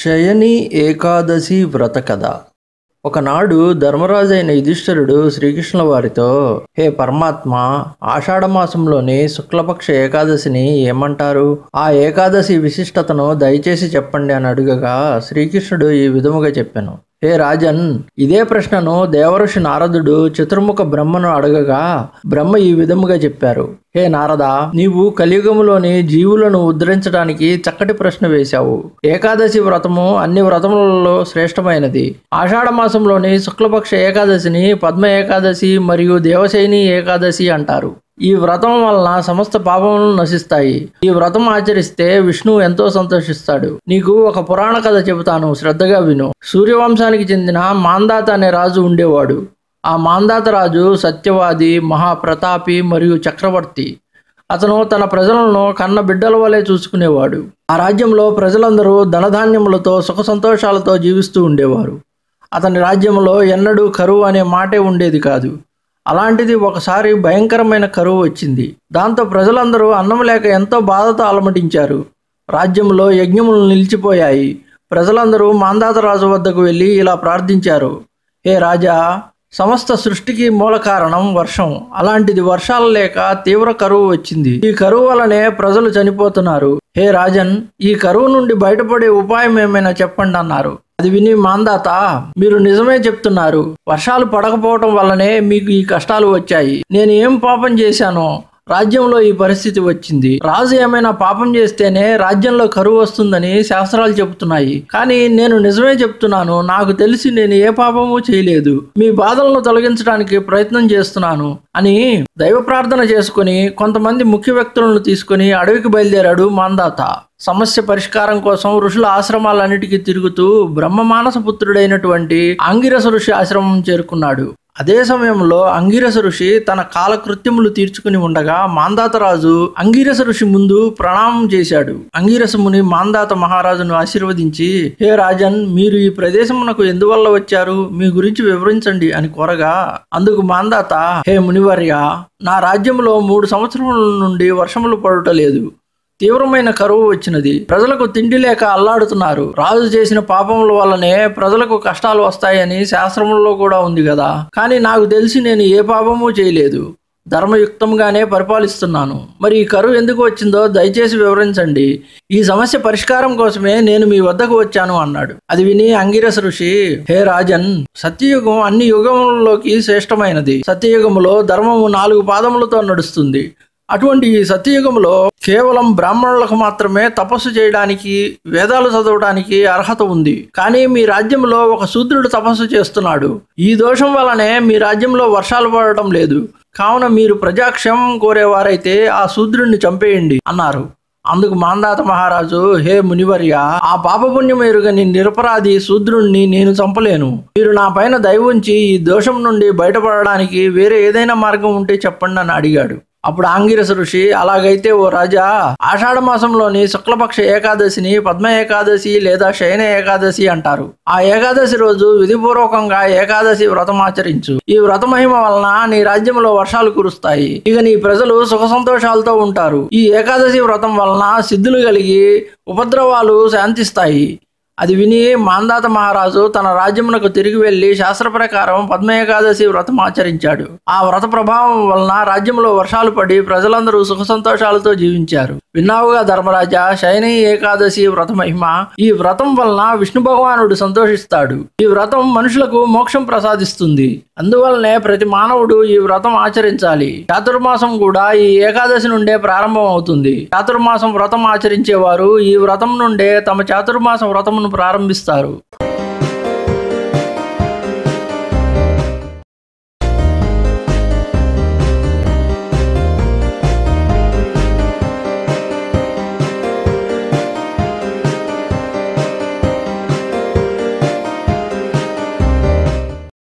శయని ఏకాదశి వ్రత కథ ఒకనాడు ధర్మరాజు అయిన యుధిష్ఠిరుడు శ్రీకృష్ణుల వారితో హే పరమాత్మ ఆషాఢ మాసంలోని శుక్లపక్ష ఏకాదశిని ఏమంటారు ఆ ఏకాదశి విశిష్టతను దయచేసి చెప్పండి అని అడుగగా శ్రీకృష్ణుడు ఈ విధముగా చెప్పాను హే రాజన్ ఇదే ప్రశ్నను దేవఋషి నారదుడు చతుర్ముఖ బ్రహ్మను అడగగా బ్రహ్మ ఈ విధముగా చెప్పారు హే నారద నీవు కలియుగములోని జీవులను ఉద్ధరించడానికి చక్కటి ప్రశ్న వేశావు ఏకాదశి వ్రతము అన్ని వ్రతములలో శ్రేష్టమైనది ఆషాఢ మాసంలోని శుక్లపక్ష ఏకాదశిని పద్మ ఏకాదశి మరియు దేవశైని ఏకాదశి అంటారు ఈ వ్రతం వలన సమస్త పాపములు నశిస్తాయి ఈ వ్రతం ఆచరిస్తే విష్ణువు ఎంతో సంతోషిస్తాడు నీకు ఒక పురాణ కథ చెబుతాను శ్రద్ధగా విను సూర్యవంశానికి చెందిన మాందాత అనే రాజు ఉండేవాడు ఆ మాందాత రాజు సత్యవాది మహాప్రతాపి మరియు చక్రవర్తి అతను తన ప్రజలను కన్న బిడ్డల వలె చూసుకునేవాడు ఆ రాజ్యంలో ప్రజలందరూ ధనధాన్యములతో సుఖ సంతోషాలతో జీవిస్తూ ఉండేవారు అతని రాజ్యంలో ఎన్నడూ కరువు అనే మాటే ఉండేది కాదు అలాంటిది ఒకసారి భయంకరమైన కరువు వచ్చింది దాంతో ప్రజలందరూ అన్నం లేక ఎంతో బాధతో అలమటించారు రాజ్యంలో యజ్ఞములు నిలిచిపోయాయి ప్రజలందరూ మాందాత రాజు వద్దకు వెళ్ళి ఇలా ప్రార్థించారు హే రాజా సమస్త సృష్టికి మూల కారణం వర్షం అలాంటిది వర్షాలు లేక తీవ్ర కరువు వచ్చింది ఈ కరువు వలనే ప్రజలు చనిపోతున్నారు హే రాజన్ ఈ కరువు నుండి బయటపడే ఉపాయం ఏమైనా చెప్పండి అన్నారు అది విని మాందాత మీరు నిజమే చెప్తున్నారు వర్షాలు పడకపోవటం వల్లనే మీకు ఈ కష్టాలు వచ్చాయి నేను ఏం పాపం చేశానో రాజ్యంలో ఈ పరిస్థితి వచ్చింది రాజు ఏమైనా పాపం చేస్తేనే రాజ్యంలో కరువు వస్తుందని శాస్త్రాలు చెబుతున్నాయి కానీ నేను నిజమే చెప్తున్నాను నాకు తెలిసి నేను ఏ పాపము చేయలేదు మీ బాధలను తొలగించడానికి ప్రయత్నం చేస్తున్నాను అని దైవ ప్రార్థన చేసుకుని కొంతమంది ముఖ్య వ్యక్తులను తీసుకుని అడవికి బయలుదేరాడు మాందాత సమస్య పరిష్కారం కోసం ఋషుల ఆశ్రమాలన్నిటికీ తిరుగుతూ బ్రహ్మమానస పుత్రుడైనటువంటి ఆంగిరస ఋషి ఆశ్రమం చేరుకున్నాడు అదే సమయంలో అంగిరస ఋషి తన కాలకృత్యములు తీర్చుకుని ఉండగా మాందాతరాజు అంగిరస ఋషి ముందు ప్రణామం చేశాడు అంగిరస ముని మాందాత మహారాజును ఆశీర్వదించి హే రాజన్ మీరు ఈ ప్రదేశమునకు ఎందువల్ల వచ్చారు మీ గురించి వివరించండి అని కోరగా అందుకు మాందాత హే మునివర్య నా రాజ్యంలో మూడు సంవత్సరముల నుండి వర్షములు పడుటలేదు తీవ్రమైన కరువు వచ్చినది ప్రజలకు తిండి లేక అల్లాడుతున్నారు రాజు చేసిన పాపముల వల్లనే ప్రజలకు కష్టాలు వస్తాయని శాస్త్రములలో కూడా ఉంది కదా కానీ నాకు తెలిసి నేను ఏ పాపము చేయలేదు ధర్మయుక్తంగానే పరిపాలిస్తున్నాను మరి ఈ కరువు ఎందుకు వచ్చిందో దయచేసి వివరించండి ఈ సమస్య పరిష్కారం కోసమే నేను మీ వద్దకు వచ్చాను అన్నాడు అది విని అంగిరస ఋషి హే రాజన్ సత్యయుగం అన్ని యుగములలోకి శ్రేష్టమైనది సత్యయుగములో ధర్మము నాలుగు పాదములతో నడుస్తుంది అటువంటి ఈ సత్యయుగంలో కేవలం బ్రాహ్మణులకు మాత్రమే తపస్సు చేయడానికి వేదాలు చదవడానికి అర్హత ఉంది కానీ మీ రాజ్యంలో ఒక శూద్రుడు తపస్సు చేస్తున్నాడు ఈ దోషం వల్లనే మీ రాజ్యంలో వర్షాలు పడటం లేదు కావున మీరు ప్రజాక్షేమం కోరేవారైతే ఆ శూద్రుడిని చంపేయండి అన్నారు అందుకు మాందాత మహారాజు హే మునివర్య ఆ పాపపుణ్యం ఎరుగని నిరపరాధి శూద్రుణ్ణి నేను చంపలేను మీరు నా పైన దయ ఉంచి ఈ దోషం నుండి బయటపడడానికి వేరే ఏదైనా మార్గం ఉంటే చెప్పండి అని అడిగాడు అప్పుడు ఆంగిరస ఋషి అలాగైతే ఓ రాజా ఆషాఢ మాసంలోని శుక్లపక్ష ఏకాదశిని పద్మ ఏకాదశి లేదా శయన ఏకాదశి అంటారు ఆ ఏకాదశి రోజు విధిపూర్వకంగా ఏకాదశి వ్రతం ఆచరించు ఈ వ్రత మహిమ వలన నీ రాజ్యంలో వర్షాలు కురుస్తాయి ఇక నీ ప్రజలు సుఖ సంతోషాలతో ఉంటారు ఈ ఏకాదశి వ్రతం వలన సిద్ధులు కలిగి ఉపద్రవాలు శాంతిస్తాయి అది విని మాందాత మహారాజు తన రాజ్యమునకు తిరిగి వెళ్లి శాస్త్ర ప్రకారం పద్మ ఏకాదశి వ్రతం ఆచరించాడు ఆ వ్రత ప్రభావం వలన రాజ్యంలో వర్షాలు పడి ప్రజలందరూ సుఖ సంతోషాలతో జీవించారు విన్నావుగా ధర్మరాజా శయని ఏకాదశి వ్రత మహిమ ఈ వ్రతం వలన విష్ణు భగవానుడు సంతోషిస్తాడు ఈ వ్రతం మనుషులకు మోక్షం ప్రసాదిస్తుంది అందువల్లనే ప్రతి మానవుడు ఈ వ్రతం ఆచరించాలి చాతుర్మాసం కూడా ఈ ఏకాదశి నుండే ప్రారంభం అవుతుంది చాతుర్మాసం వ్రతం ఆచరించేవారు ఈ వ్రతం నుండే తమ చాతుర్మాస వ్రతమును ప్రారంభిస్తారు